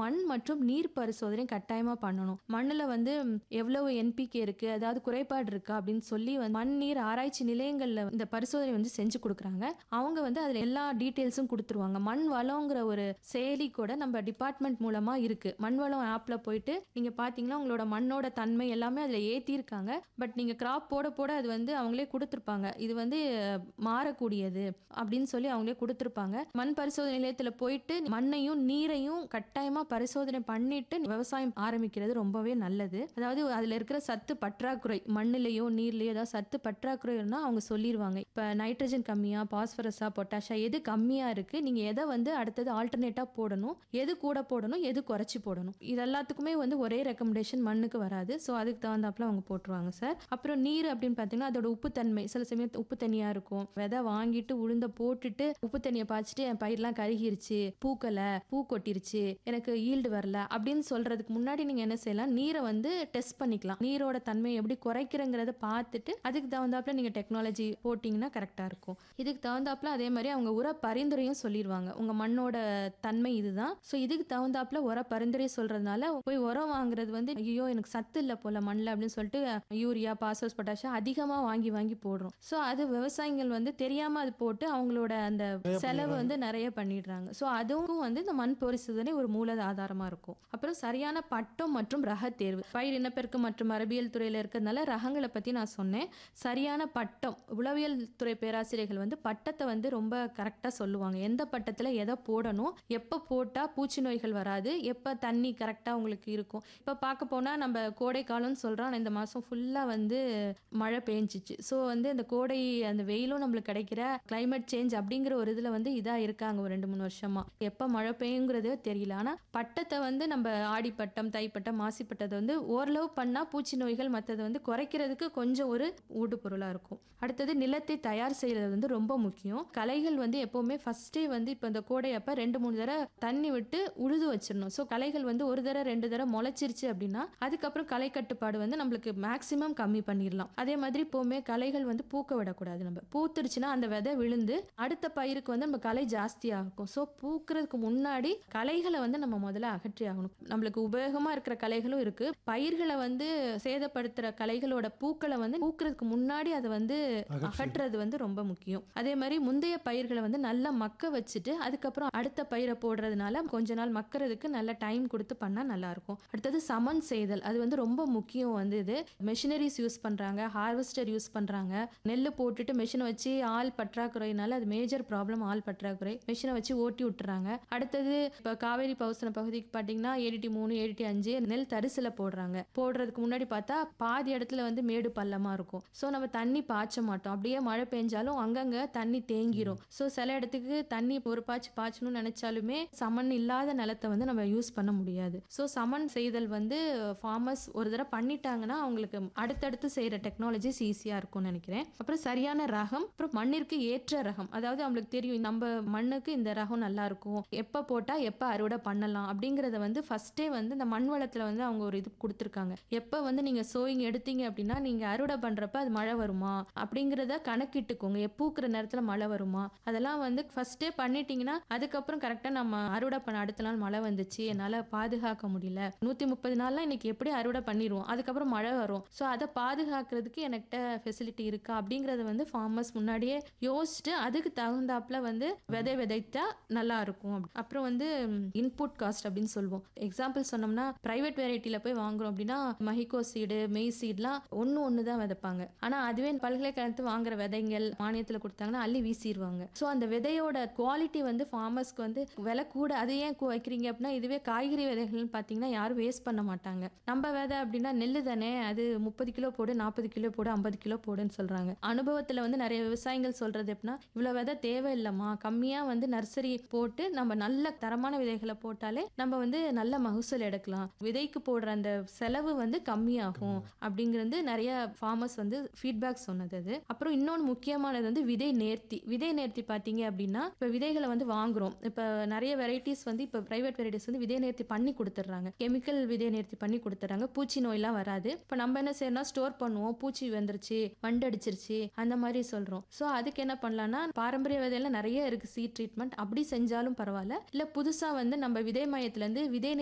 மண் மற்றும் நீர் பரிசோதனை கட்டாயமா பண்ணணும் மண்ணுல வந்து ம், எவ்வளவு என்பிகே இருக்கு அதாவது குறைபாடு இருக்கா அப்படின்னு சொல்லி வந்து மண் நீர் ஆராய்ச்சி நிலையங்கள்ல இந்த பரிசோதனை வந்து செஞ்சு கொடுக்குறாங்க அவங்க வந்து அதுல எல்லா டீட்டெயில்ஸும் கொடுத்துருவாங்க மண் வளங்கிற ஒரு செயலி கூட நம்ம டிபார்ட்மெண்ட் மூலமா இருக்கு மண் வளம் ஆப்ல போயிட்டு நீங்க பாத்தீங்கன்னா உங்களோட மண்ணோட தன்மை எல்லாமே அதுல ஏத்திருக்காங்க பட் நீங்க கிராப் போட போட அது வந்து அவங்களே கொடுத்துருப்பாங்க இது வந்து அஹ், மாறக்கூடியது அப்படின்னு சொல்லி அவங்களே கொடுத்துருப்பாங்க மண் பரிசோதனை நிலையத்துல போயிட்டு மண்ணையும் நீரையும் கட்டாயமா பரிசோதனை பண்ணிட்டு விவசாயம் ஆரம்பிக்கிறது ரொம்பவே நல்லது அதாவது அதுல இருக்கிற சத்து பற்றாக்குறை மண்ணுலயோ நீர்லயோ ஏதாவது சத்து பற்றாக்குறைன்னா அவங்க சொல்லிடுவாங்க இப்ப நைட்ரஜன் கம்மியா பாஸ்பரஸா பொட்டாஷா எது கம்மியா இருக்கு நீங்க எதை வந்து அடுத்தது ஆல்டர்னேட்டா போடணும் எது கூட போடணும் எது குறைச்சி போடணும் இது எல்லாத்துக்குமே வந்து ஒரே ரெக்கமெண்டேஷன் மண்ணுக்கு வராது ஸோ அதுக்கு தகுந்தாப்புல அவங்க போட்டுருவாங்க சார் அப்புறம் நீர் அப்படின்னு பார்த்தீங்கன்னா அதோட உப்புத்தன்மை சில சமயம் உப்பு தண்ணியா இருக்கும் விதை வாங்கிட்டு உளுந்த போட்டுட்டு உப்பு தண்ணியை பாய்ச்சிட்டு என் பயிரெல்லாம் கருகிருச்சு பூக்கலை பூ கொட்டிருச்சு எனக்கு ஈல்டு வரல அப்படின்னு சொல்றதுக்கு முன்னாடி நீங்க என்ன செய்யலாம் நீரை வந்து டெஸ்ட் பண்ணிக்கலாம் நீரோட தன்மையை எப்படி குறைக்கிறங்கிறத பார்த்துட்டு அதுக்கு தகுந்தாப்புல நீங்க டெக்னாலஜி போட்டிங்கன்னா கரெக்டா இருக்கும் இதுக்கு தகுந்தாப்புல அதே மாதிரி அவங்க உர பரிந்துரையும் சொல்லிடுவாங்க உங்க மண்ணோட தன்மை இதுதான் ஸோ இதுக்கு தகுந்தாப்புல உர பரிந்துரை சொல்றதுனால போய் உரம் வாங்குறது வந்து ஐயோ எனக்கு சத்து இல்லை போல மண்ணில் அப்படின்னு சொல்லிட்டு யூரியா பாஸ்பரஸ் பொட்டாசியம் அதிகமா வாங்கி வாங்கி போடுறோம் ஸோ அது விவசாயிகள் வந்து தெரியாம அது போட்டு அவங்களோட அந்த செலவு வந்து நிறைய பண்ணிடுறாங்க ஸோ அதுவும் வந்து இந்த மண் பரிசோதனை ஒரு மூல ஆதாரமா இருக்கும் அப்புறம் சரியான பட்டம் மற்றும் ரக தேர்வு பயிர் இனப்பெருக்கு மற்றும் மரபியல் துறையில இருக்கிறதுனால ரகங்களை பத்தி நான் சொன்னேன் சரியான பட்டம் உளவியல் துறை பேராசிரியர்கள் வந்து பட்டத்தை வந்து ரொம்ப கரெக்டா சொல்லுவாங்க எந்த பட்டத்துல எதை போடணும் எப்ப போட்டா பூச்சி நோய்கள் வராது எப்ப தண்ணி கரெக்டா உங்களுக்கு இருக்கும் இப்ப பார்க்க போனா நம்ம கோடை காலம்னு சொல்றோம் ஆனா இந்த மாசம் ஃபுல்லா வந்து மழை பெஞ்சிச்சு ஸோ வந்து அந்த கோடை அந்த வெயிலும் நம்மளுக்கு கிடைக்கிற climate சேஞ்ச் அப்படிங்கிற ஒரு இதுல வந்து இதா இருக்காங்க ஒரு ரெண்டு மூணு வருஷமா எப்ப மழை பெய்யுங்கிறதே தெரியல ஆனா பட்டத்தை வந்து நம்ம ஆடிப்பட்டம் தைப்பட்டம் மாசிப்பட்டத்தை வந்து ஓரளவு பண்ணா பூச்சி நோய்கள் மற்றதை வந்து குறைக்கிறதுக்கு கொஞ்சம் ஒரு ஊடு பொருளா இருக்கும் அடுத்தது நிலத்தை தயார் செய்யறது வந்து ரொம்ப முக்கியம் களைகள் வந்து எப்பவுமே ஃபர்ஸ்டே வந்து இப்போ இந்த கோடை அப்ப ரெண்டு மூணு தடவை தண்ணி விட்டு உழுது வச்சிடணும் ஸோ களைகள் வந்து ஒரு தடவை ரெண்டு தடவை முளைச்சிருச்சு அப்படின்னா அதுக்கப்புறம் களை கட்டுப்பாடு வந்து நம்மளுக்கு மேக்சிமம் கம்மி பண்ணிடலாம் அதே மாதிரி இப்போவுமே களைகள் வந்து பூக்க விடக்கூடாது நம்ம பூத்துருச்சுன்னா அந்த விதை விழுந்து அடுத்த பயிருக்கு வந்து நம்ம களை ஜாஸ்தியா இருக்கும் ஸோ பூக்கிறதுக்கு முன்னாடி களைகளை வந்து நம்ம முதல்ல அகற்றி ஆகணும் நம்மளுக்கு உபயோகமா இருக்கிற களைகளும் இருக்கு பயிர்களை வந்து சேதப்படுத்துற களைகளோட பூக்களை வந்து பூக்கிறதுக்கு முன்னாடி அதை வந்து அகற்றுறது வந்து ரொம்ப முக்கியம் அதே மாதிரி முந்தைய பயிர்களை வந்து நல்லா மக்க வச்சுட்டு அதுக்கப்புறம் அடுத்த பயிரை போடுறதுனால கொஞ்ச நாள் மக்கறதுக்கு நல்ல டைம் கொடுத்து பண்ணா நல்லா இருக்கும் அடுத்தது சமன் செய்தல் அது வந்து ரொம்ப முக்கியம் வந்து இது மெஷினரிஸ் யூஸ் பண்றாங்க ஹார்வெஸ்டர் யூஸ் பண்றாங்க நெல் போட்டுட்டு மெஷினை வச்சு ஆள் பற்றாக்குறையினால அது மேஜர் ப்ராப்ளம் ஆள் பற்றாக்குறை மெஷினை வச்சு ஓட்டி விட்டுறாங்க அடுத்தது இப்போ காவேரி பவுசன பகுதிக்கு பார்த்தீங்கன்னா ஏடிடி மூணு ஏடிடி அஞ்சு நெல் தரிசில போடுறாங்க போடுறதுக்கு முன்னாடி பார்த்தா பாதி இடத்துல வந்து மேடு பள்ளமா இருக்கும் ஸோ நம்ம தண்ணி பாய்ச்ச மாட்டோம் அப்படியே மழை பெஞ்சாலும் அங்கங்க தண்ணி தேங்கிரும் ஸோ சில இடத்துக்கு தண்ணி ஒரு பாய்ச்சி பாய்ச்சணும்னு நினைச்சாலுமே சமன் இல்லாத நிலத்தை வந்து நம்ம யூஸ் பண்ண முடியாது ஸோ சமன் செய்தல் வந்து ஃபார்மர்ஸ் ஒரு தடவை பண்ணிட்டாங்கன்னா அவங்களுக்கு அடுத்தடுத்து செய்யற டெக்னாலஜிஸ் ஈஸியா இருக்கும்னு நினைக்கிறேன் அப்புறம் சரியான ரகம் அப்புறம் மண்ணிற்கு ஏற்ற ரகம் அதாவது அவங்களுக்கு தெரியும் நம்ம மண்ணுக்கு இந்த ரகம் நல்லா இருக்கும் எப்ப போட்டா எப்ப அறுவடை பண்ணலாம் அப்படிங்கறத வந்து ஃபர்ஸ்டே வந்து இந்த மண் வளத்துல வந்து அவங்க ஒரு இது கொடுத்துருக்காங்க எப்ப வந்து நீங்க சோயிங் எடுத்தீங்க அப்படின்னா நீங்க அறுவடை பண்றப்ப அது மழை வருமா அப்படிங்கறத கணக்கிட்டுக்கோங்க எப்ப பூக்கிற நேரத்துல மழை வருமா அதெல்லாம் வந்து ஃபர்ஸ்டே பண்ணிட்டீங்கன்னா அதுக்கப்புறம் கரெக்டா நம்ம அறுவடை பண்ண அடுத்த நாள் மழை வந்துச்சு என்னால பாதுகாக்க முடியல நூத்தி முப்பது நாள்ல இன்னைக்கு எப்படி அறுவடை பண்ணிடுவோம் அதுக்கப்புறம் மழை வரும் ஸோ அதை பாதுகாக்கிறதுக்கு எனக்கிட்ட ஃபெசிலிட்டி இருக்கா அப்படிங்கறத வந்து ஃபார்மர்ஸ் முன்னாடியே யோசிச்சுட்டு அதுக்கு தகுந்தாப்புல வந்து விதை விதைத்தா நல்லா இருக்கும் அப்படி- அப்புறம் வந்து இன்புட் காஸ்ட் அப்படின்னு சொல்லுவோம் எக்ஸாம்பிள் சொன்னோம்னா பிரைவேட் வெரைட்டில போய் வாங்குறோம் அப்படின்னா மஹிகோ சீடு மெய் சீட்லாம் ஒன்று ஒன்று தான் விதைப்பாங்க ஆனா அதுவே பல்கலைக்கழகத்து வாங்குற விதைங்கள் மானியத்துல கொடுத்தாங்கன்னா அள்ளி வீசிடுவாங்க ஸோ அந்த விதையோட குவாலிட்டி வந்து ஃபார்மர்ஸ்க்கு வந்து விலை கூட அது ஏன் கு- வைக்கிறீங்க அப்படின்னா இதுவே காய்கறி விதைகள்னு பார்த்தீங்கன்னா யாரும் வேஸ்ட் பண்ண மாட்டாங்க நம்ம விதை அப்படின்னா நெல்லு தானே அது முப்பது கிலோ போடு நாற்பது கிலோ போடு ஐம்பது கிலோ போடுன்னு சொல்றாங்க அனுபவத்துல வந்து நிறைய விவசாயிகள் சொல்றது எப்படின்னா இவ்வளவு விதை தேவையில்லைம்மா கம்மியா வந்து நர்சரி போட்டு நம்ம நல்ல தரமான விதைகளை போட்டாலே நம்ம வந்து நல்ல மகசூல் எடுக்கலாம் விதைக்கு போடுற அந்த செலவு வந்து கம்மியாகும் அப்படிங்கிறது நிறைய ஃபார்மர்ஸ் வந்து ஃபீட்பேக் சொன்னது அது அப்புறம் இன்னொன்று முக்கியமானது வந்து விதை நேர்த்தி விதை நேர்த்தி பார்த்தீங்க அப்படின்னா இப்போ விதைகளை வந்து வாங்குறோம் இப்போ நிறைய வெரைட்டிஸ் வந்து இப்போ பிரைவேட் வெரைட்டிஸ் வந்து விதை நேர்த்தி பண்ணி கொடுத்துட்றாங்க கெமிக்கல் விதை நேர்த்தி பண்ணி கொடுத்துட்றாங்க பூச்சி நோயெல்லாம் வராது இப்போ நம்ம என்ன செய்யணும் ஸ்டோர் பண்ணுவோம் பூச்சி வந்துருச்சு வண்டு அடிச்சிருச்சு அந்த மாதிரி சொல்றோம் ஸோ அதுக்கு என்ன பண்ணலாம்னா பாரம்பரிய விதையில நிறைய இருக்கு சீட் ட்ரீட்மெண்ட் அப்படி செஞ்சாலும் பரவாயில்ல இல்ல புதுசா வந்து நம்ம விதை மையத்துல இருந்து விதை